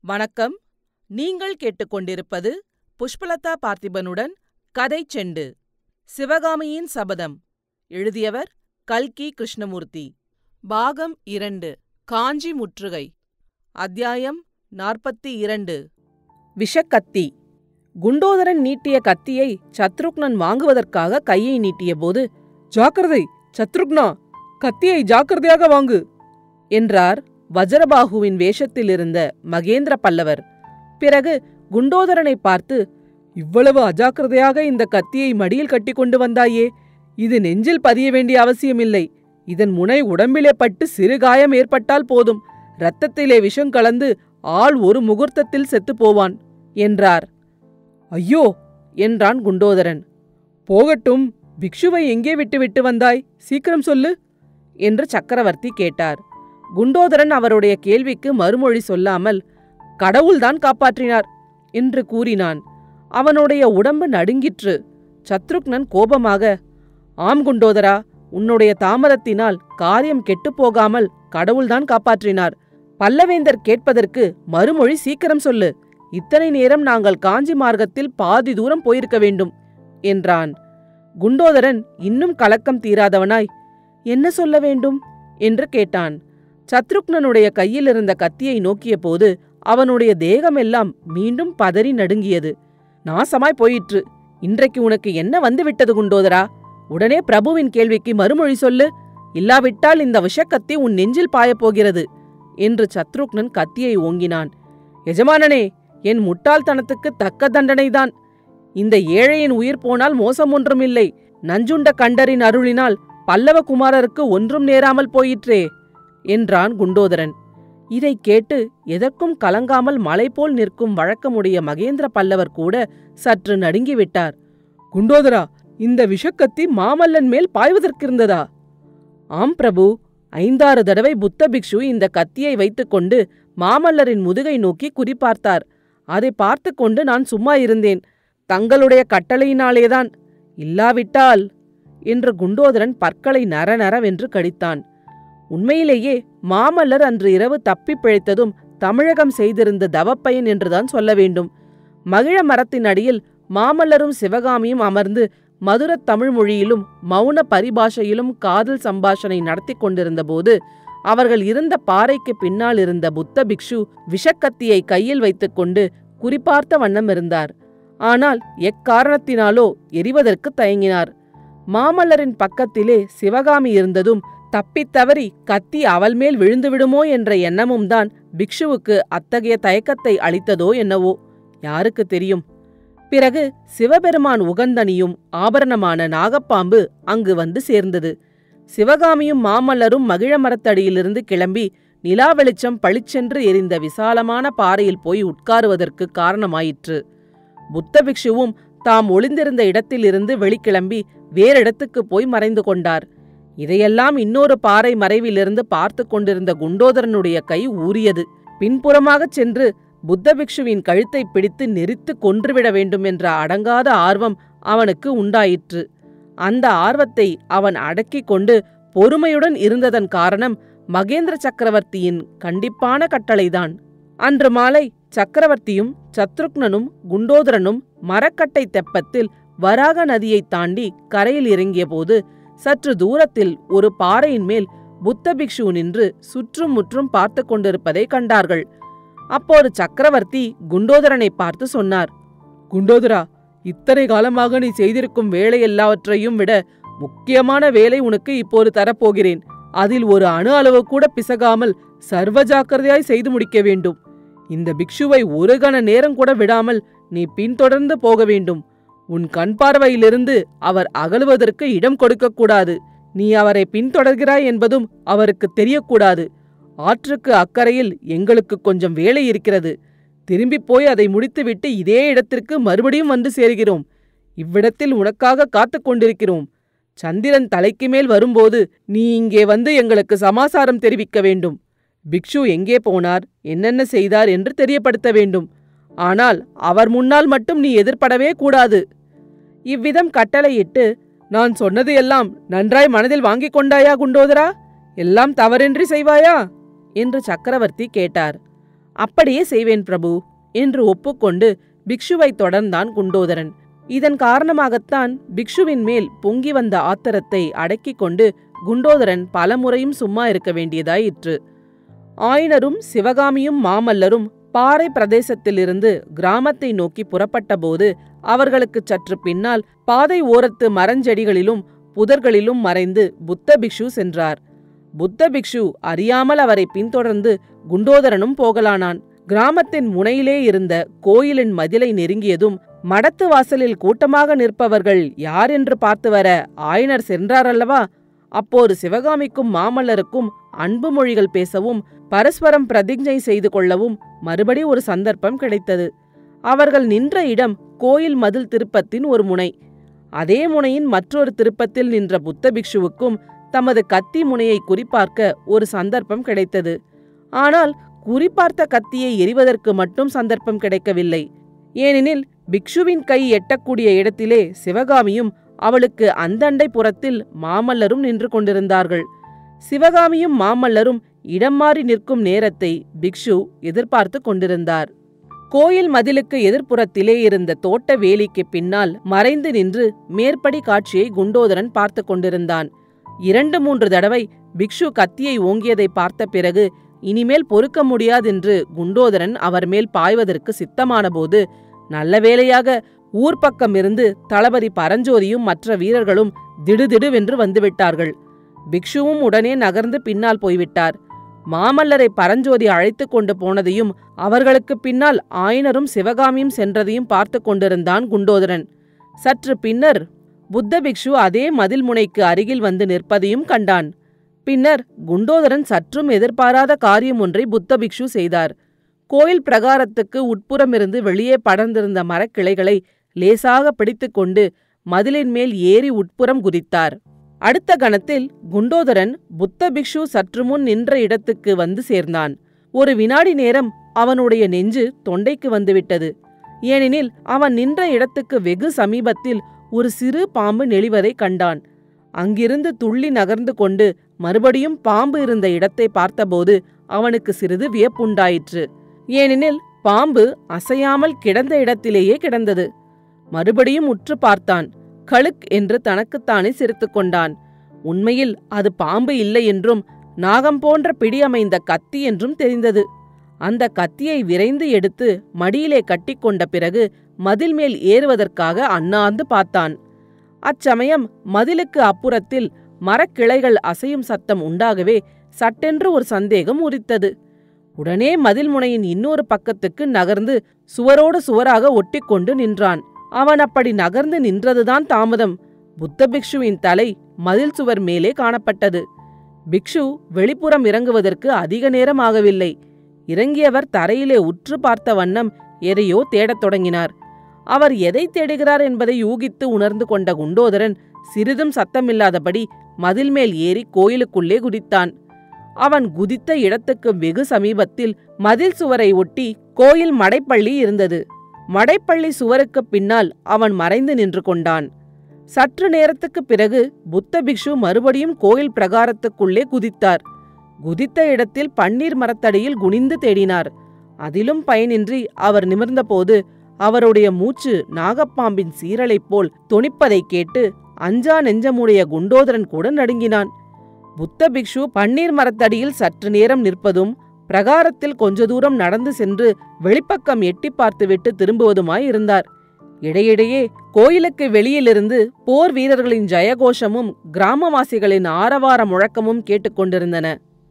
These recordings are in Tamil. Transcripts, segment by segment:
வணக்கம் நீங்கள் கேட்டுக்கொண்டிருப்பது புஷ்பலதா பார்த்திபனுடன் கதை செண்டு சிவகாமியின் சபதம் எழுதியவர் கல்கி கிருஷ்ணமூர்த்தி பாகம் இரண்டு காஞ்சி முற்றுகை அத்தியாயம் நாற்பத்தி இரண்டு விஷக்கத்தி குண்டோதரன் நீட்டிய கத்தியை சத்ருக்னன் வாங்குவதற்காக கையை நீட்டியபோது ஜாக்கிரதை சத்ருக்னா கத்தியை ஜாக்கிரதையாக வாங்கு என்றார் வஜரபாகுவின் வேஷத்தில் இருந்த மகேந்திர பல்லவர் பிறகு குண்டோதரனை பார்த்து இவ்வளவு அஜாக்கிரதையாக இந்த கத்தியை மடியில் கட்டி கொண்டு வந்தாயே இது நெஞ்சில் பதிய வேண்டிய அவசியமில்லை இதன் முனை உடம்பிலே பட்டு சிறு காயம் ஏற்பட்டால் போதும் இரத்தத்திலே விஷம் கலந்து ஆள் ஒரு முகூர்த்தத்தில் செத்துப் போவான் என்றார் ஐயோ என்றான் குண்டோதரன் போகட்டும் பிக்ஷுவை எங்கே விட்டுவிட்டு வந்தாய் சீக்கிரம் சொல்லு என்று சக்கரவர்த்தி கேட்டார் குண்டோதரன் அவருடைய கேள்விக்கு மறுமொழி சொல்லாமல் கடவுள்தான் காப்பாற்றினார் என்று கூறினான் அவனுடைய உடம்பு நடுங்கிற்று சத்ருக்னன் கோபமாக ஆம் குண்டோதரா உன்னுடைய தாமதத்தினால் காரியம் கெட்டுப்போகாமல் கடவுள்தான் காப்பாற்றினார் பல்லவேந்தர் கேட்பதற்கு மறுமொழி சீக்கிரம் சொல்லு இத்தனை நேரம் நாங்கள் காஞ்சி மார்க்கத்தில் பாதி தூரம் போயிருக்க வேண்டும் என்றான் குண்டோதரன் இன்னும் கலக்கம் தீராதவனாய் என்ன சொல்ல வேண்டும் என்று கேட்டான் சத்ருக்னனுடைய கையில் இருந்த கத்தியை நோக்கிய போது அவனுடைய தேகமெல்லாம் மீண்டும் பதறி நடுங்கியது நாசமாய் போயிற்று இன்றைக்கு உனக்கு என்ன வந்துவிட்டது குண்டோதரா உடனே பிரபுவின் கேள்விக்கு மறுமொழி சொல்லு இல்லாவிட்டால் இந்த விஷக்கத்தி உன் நெஞ்சில் பாயப் போகிறது என்று சத்ருக்னன் கத்தியை ஓங்கினான் எஜமானனே என் முட்டாள்தனத்துக்கு தக்க தண்டனைதான் இந்த ஏழையின் உயிர் போனால் மோசம் ஒன்றுமில்லை நஞ்சுண்ட கண்டரின் அருளினால் பல்லவ குமாரருக்கு ஒன்றும் நேராமல் போயிற்றே என்றான் குண்டோதரன் இதைக் கேட்டு எதற்கும் கலங்காமல் மலை போல் நிற்கும் வழக்கமுடைய மகேந்திர பல்லவர் கூட சற்று நடுங்கிவிட்டார் குண்டோதரா இந்த விஷக்கத்தி மாமல்லன் மேல் பாய்வதற்கிருந்ததா ஆம் பிரபு ஐந்தாறு தடவை புத்த பிக்ஷு இந்த கத்தியை வைத்துக்கொண்டு மாமல்லரின் முதுகை நோக்கி குறிப்பார்த்தார் அதை பார்த்து கொண்டு நான் சும்மா இருந்தேன் தங்களுடைய கட்டளையினாலேதான் இல்லாவிட்டால் என்று குண்டோதரன் பற்களை நரநரவென்று கடித்தான் உண்மையிலேயே மாமல்லர் அன்று இரவு தப்பிப் பிழைத்ததும் தமிழகம் செய்திருந்த தவப்பயன் என்றுதான் சொல்ல வேண்டும் மகிழ மரத்தின் அடியில் மாமல்லரும் சிவகாமியும் அமர்ந்து மதுரத் தமிழ் மொழியிலும் மௌன பரிபாஷையிலும் காதல் சம்பாஷணை நடத்தி கொண்டிருந்தபோது அவர்கள் இருந்த பாறைக்கு பின்னால் இருந்த புத்த பிக்ஷு விஷக்கத்தியை கையில் வைத்துக்கொண்டு குறிப்பார்த்த வண்ணம் இருந்தார் ஆனால் எக்காரணத்தினாலோ எரிவதற்கு தயங்கினார் மாமல்லரின் பக்கத்திலே சிவகாமி இருந்ததும் தப்பித்தவறி கத்தி அவள் மேல் விழுந்துவிடுமோ என்ற எண்ணமும் தான் பிக்ஷுவுக்கு அத்தகைய தயக்கத்தை அளித்ததோ என்னவோ யாருக்கு தெரியும் பிறகு சிவபெருமான் உகந்தனியும் ஆபரணமான நாகப்பாம்பு அங்கு வந்து சேர்ந்தது சிவகாமியும் மாமல்லரும் மகிழ மரத்தடியிலிருந்து கிளம்பி நிலா வெளிச்சம் பளிச்சென்று எரிந்த விசாலமான பாறையில் போய் உட்காருவதற்கு காரணமாயிற்று புத்த பிக்ஷுவும் தாம் ஒளிந்திருந்த இடத்திலிருந்து வெளிக்கிளம்பி வேறிடத்துக்கு போய் மறைந்து கொண்டார் இதையெல்லாம் இன்னொரு பாறை மறைவிலிருந்து பார்த்து கொண்டிருந்த குண்டோதரனுடைய கை ஊறியது பின்புறமாகச் சென்று புத்த பிக்ஷுவின் கழுத்தை பிடித்து நெரித்து கொன்றுவிட வேண்டும் என்ற அடங்காத ஆர்வம் அவனுக்கு உண்டாயிற்று அந்த ஆர்வத்தை அவன் அடக்கிக் கொண்டு பொறுமையுடன் இருந்ததன் காரணம் மகேந்திர சக்கரவர்த்தியின் கண்டிப்பான கட்டளைதான் அன்று மாலை சக்கரவர்த்தியும் சத்ருக்னனும் குண்டோதரனும் மரக்கட்டை தெப்பத்தில் வராக நதியைத் தாண்டி கரையில் இறங்கியபோது சற்று தூரத்தில் ஒரு பாறையின் மேல் புத்த பிக்ஷு நின்று சுற்றும் முற்றும் பார்த்து கொண்டிருப்பதை கண்டார்கள் அப்போது சக்கரவர்த்தி குண்டோதரனை பார்த்து சொன்னார் குண்டோதரா இத்தனை காலமாக நீ செய்திருக்கும் வேலை எல்லாவற்றையும் விட முக்கியமான வேலை உனக்கு இப்போது தரப்போகிறேன் அதில் ஒரு அணு அளவு கூட பிசகாமல் சர்வ ஜாக்கிரதையாய் செய்து முடிக்க வேண்டும் இந்த பிக்ஷுவை ஒரு கண நேரம் கூட விடாமல் நீ பின்தொடர்ந்து போக வேண்டும் உன் கண் பார்வையிலிருந்து அவர் அகலுவதற்கு இடம் கொடுக்கக்கூடாது நீ அவரை பின்தொடர்கிறாய் என்பதும் அவருக்கு தெரியக்கூடாது ஆற்றுக்கு அக்கறையில் எங்களுக்கு கொஞ்சம் வேலை இருக்கிறது திரும்பிப் போய் அதை முடித்துவிட்டு இதே இடத்திற்கு மறுபடியும் வந்து சேர்கிறோம் இவ்விடத்தில் உனக்காக காத்துக் கொண்டிருக்கிறோம் சந்திரன் தலைக்கு மேல் வரும்போது நீ இங்கே வந்து எங்களுக்கு சமாசாரம் தெரிவிக்க வேண்டும் பிக்ஷு எங்கே போனார் என்னென்ன செய்தார் என்று தெரியப்படுத்த வேண்டும் ஆனால் அவர் முன்னால் மட்டும் நீ எதிர்ப்படவே கூடாது இவ்விதம் கட்டளையிட்டு நான் சொன்னது எல்லாம் நன்றாய் மனதில் வாங்கிக் கொண்டாயா குண்டோதரா எல்லாம் தவறின்றி செய்வாயா என்று சக்கரவர்த்தி கேட்டார் அப்படியே செய்வேன் பிரபு என்று ஒப்புக்கொண்டு பிக்ஷுவை தொடர்ந்தான் குண்டோதரன் இதன் காரணமாகத்தான் பிக்ஷுவின் மேல் பொங்கி வந்த ஆத்திரத்தை அடக்கிக் கொண்டு குண்டோதரன் பலமுறையும் சும்மா இருக்க வேண்டியதாயிற்று ஆயினரும் சிவகாமியும் மாமல்லரும் பாறை பிரதேசத்திலிருந்து கிராமத்தை நோக்கி புறப்பட்டபோது அவர்களுக்குச் சற்று பின்னால் பாதை ஓரத்து மரஞ்செடிகளிலும் புதர்களிலும் மறைந்து புத்த பிக்ஷு சென்றார் புத்த பிக்ஷு அறியாமல் அவரை பின்தொடர்ந்து குண்டோதரனும் போகலானான் கிராமத்தின் முனையிலே இருந்த கோயிலின் மதிலை நெருங்கியதும் மடத்து வாசலில் கூட்டமாக நிற்பவர்கள் யார் என்று பார்த்து வர ஆயனர் சென்றாரல்லவா அப்போது சிவகாமிக்கும் மாமல்லருக்கும் அன்பு மொழிகள் பேசவும் பரஸ்பரம் பிரதிஜை செய்து கொள்ளவும் மறுபடி ஒரு சந்தர்ப்பம் கிடைத்தது அவர்கள் நின்ற இடம் கோயில் மதில் திருப்பத்தின் ஒரு முனை அதே முனையின் மற்றொரு திருப்பத்தில் நின்ற புத்த பிக்ஷுவுக்கும் தமது கத்தி முனையை குறிப்பார்க்க ஒரு சந்தர்ப்பம் கிடைத்தது ஆனால் குறிப்பார்த்த கத்தியை எறிவதற்கு மட்டும் சந்தர்ப்பம் கிடைக்கவில்லை ஏனெனில் பிக்ஷுவின் கை எட்டக்கூடிய இடத்திலே சிவகாமியும் அவளுக்கு அந்தண்டை புறத்தில் மாமல்லரும் நின்று கொண்டிருந்தார்கள் சிவகாமியும் மாமல்லரும் இடம் மாறி நிற்கும் நேரத்தை பிக்ஷு எதிர்பார்த்து கொண்டிருந்தார் கோயில் மதிலுக்கு எதிர்ப்புறத்திலே இருந்த தோட்ட வேலிக்கு பின்னால் மறைந்து நின்று மேற்படி காட்சியை குண்டோதரன் பார்த்து கொண்டிருந்தான் இரண்டு மூன்று தடவை பிக்ஷு கத்தியை ஓங்கியதை பார்த்த பிறகு இனிமேல் பொறுக்க முடியாதென்று குண்டோதரன் அவர் மேல் பாய்வதற்கு சித்தமானபோது நல்ல வேளையாக ஊர்ப்பக்கம் இருந்து தளபதி பரஞ்சோதியும் மற்ற வீரர்களும் திடுதிடுவென்று வந்துவிட்டார்கள் பிக்ஷுவும் உடனே நகர்ந்து பின்னால் போய்விட்டார் மாமல்லரை பரஞ்சோதி அழைத்து கொண்டு போனதையும் அவர்களுக்கு பின்னால் ஆயனரும் சிவகாமியும் சென்றதையும் பார்த்து கொண்டிருந்தான் குண்டோதரன் சற்று பின்னர் புத்த பிக்ஷு அதே மதில் முனைக்கு அருகில் வந்து நிற்பதையும் கண்டான் பின்னர் குண்டோதரன் சற்றும் எதிர்பாராத காரியம் ஒன்றை புத்த பிக்ஷு செய்தார் கோயில் பிரகாரத்துக்கு உட்புறமிருந்து வெளியே படர்ந்திருந்த மரக்கிளைகளை லேசாக பிடித்துக்கொண்டு மதிலின் மேல் ஏறி உட்புறம் குதித்தார் அடுத்த கணத்தில் குண்டோதரன் புத்த பிக்ஷு சற்று முன் நின்ற இடத்துக்கு வந்து சேர்ந்தான் ஒரு வினாடி நேரம் அவனுடைய நெஞ்சு தொண்டைக்கு வந்துவிட்டது ஏனெனில் அவன் நின்ற இடத்துக்கு வெகு சமீபத்தில் ஒரு சிறு பாம்பு நெளிவதை கண்டான் அங்கிருந்து துள்ளி நகர்ந்து கொண்டு மறுபடியும் பாம்பு இருந்த இடத்தை பார்த்தபோது அவனுக்கு சிறிது வியப்புண்டாயிற்று ஏனெனில் பாம்பு அசையாமல் கிடந்த இடத்திலேயே கிடந்தது மறுபடியும் உற்று பார்த்தான் கழுக் என்று தனக்குத்தானே சிரித்துக் கொண்டான் உண்மையில் அது பாம்பு இல்லை என்றும் நாகம் போன்ற பிடி அமைந்த கத்தி என்றும் தெரிந்தது அந்த கத்தியை விரைந்து எடுத்து மடியிலே கட்டிக்கொண்ட பிறகு மதில் மேல் ஏறுவதற்காக அண்ணாந்து பார்த்தான் அச்சமயம் மதிலுக்கு அப்புறத்தில் மரக்கிளைகள் அசையும் சத்தம் உண்டாகவே சட்டென்று ஒரு சந்தேகம் உரித்தது உடனே மதில் முனையின் இன்னொரு பக்கத்துக்கு நகர்ந்து சுவரோடு சுவராக ஒட்டிக்கொண்டு நின்றான் அவன் அப்படி நகர்ந்து நின்றதுதான் தாமதம் புத்த பிக்ஷுவின் தலை மதில் சுவர் மேலே காணப்பட்டது பிக்ஷு வெளிப்புறம் இறங்குவதற்கு அதிக நேரம் ஆகவில்லை இறங்கியவர் தரையிலே உற்று பார்த்த வண்ணம் எதையோ தேடத் தொடங்கினார் அவர் எதை தேடுகிறார் என்பதை யூகித்து உணர்ந்து கொண்ட குண்டோதரன் சிறிதும் சத்தமில்லாதபடி மதில் மேல் ஏறி கோயிலுக்குள்ளே குதித்தான் அவன் குதித்த இடத்துக்கு வெகு சமீபத்தில் மதில் சுவரை ஒட்டி கோயில் மடைப்பள்ளி இருந்தது மடைப்பள்ளி சுவருக்குப் பின்னால் அவன் மறைந்து நின்று கொண்டான் சற்று நேரத்துக்குப் பிறகு புத்த பிக்ஷு மறுபடியும் கோயில் பிரகாரத்துக்குள்ளே குதித்தார் குதித்த இடத்தில் பன்னீர் மரத்தடியில் குனிந்து தேடினார் அதிலும் பயனின்றி அவர் நிமிர்ந்தபோது அவருடைய மூச்சு நாகப்பாம்பின் சீரலைப் போல் தொனிப்பதைக் கேட்டு அஞ்சா நெஞ்சமுடைய குண்டோதரன் கூட நடுங்கினான் புத்த பிக்ஷு பன்னீர் மரத்தடியில் சற்று நேரம் நிற்பதும் பிரகாரத்தில் கொஞ்ச தூரம் நடந்து சென்று வெளிப்பக்கம் எட்டி பார்த்துவிட்டு திரும்புவதுமாய் இருந்தார் இடையிடையே கோயிலுக்கு வெளியிலிருந்து போர் வீரர்களின் ஜெயகோஷமும் கிராமவாசிகளின் ஆரவார முழக்கமும் கேட்டுக்கொண்டிருந்தன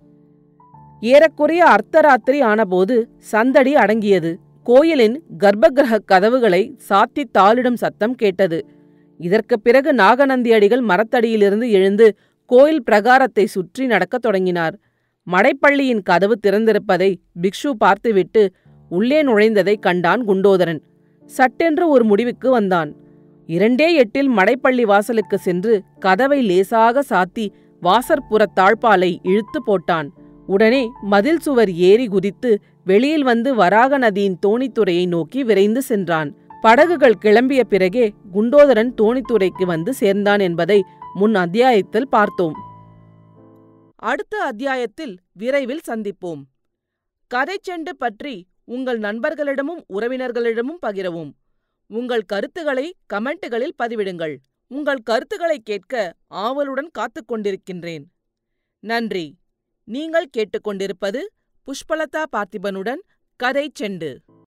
ஏறக்குறைய அர்த்தராத்திரி ஆனபோது சந்தடி அடங்கியது கோயிலின் கர்ப்பகிரக கதவுகளை சாத்தி தாளிடும் சத்தம் கேட்டது இதற்குப் பிறகு நாகநந்தியடிகள் மரத்தடியிலிருந்து எழுந்து கோயில் பிரகாரத்தை சுற்றி நடக்கத் தொடங்கினார் மடைப்பள்ளியின் கதவு திறந்திருப்பதை பிக்ஷு பார்த்துவிட்டு உள்ளே நுழைந்ததை கண்டான் குண்டோதரன் சட்டென்று ஒரு முடிவுக்கு வந்தான் இரண்டே எட்டில் மடைப்பள்ளி வாசலுக்கு சென்று கதவை லேசாக சாத்தி வாசற்புறத் தாழ்பாலை இழுத்து போட்டான் உடனே மதில் சுவர் ஏறி குதித்து வெளியில் வந்து வராக நதியின் தோணித்துறையை நோக்கி விரைந்து சென்றான் படகுகள் கிளம்பிய பிறகே குண்டோதரன் தோணித்துறைக்கு வந்து சேர்ந்தான் என்பதை முன் அத்தியாயத்தில் பார்த்தோம் அடுத்த அத்தியாயத்தில் விரைவில் சந்திப்போம் கதைச்செண்டு பற்றி உங்கள் நண்பர்களிடமும் உறவினர்களிடமும் பகிரவும் உங்கள் கருத்துக்களை கமெண்ட்டுகளில் பதிவிடுங்கள் உங்கள் கருத்துக்களை கேட்க ஆவலுடன் காத்துக் கொண்டிருக்கின்றேன் நன்றி நீங்கள் கேட்டுக்கொண்டிருப்பது புஷ்பலதா பார்த்திபனுடன் கதை செண்டு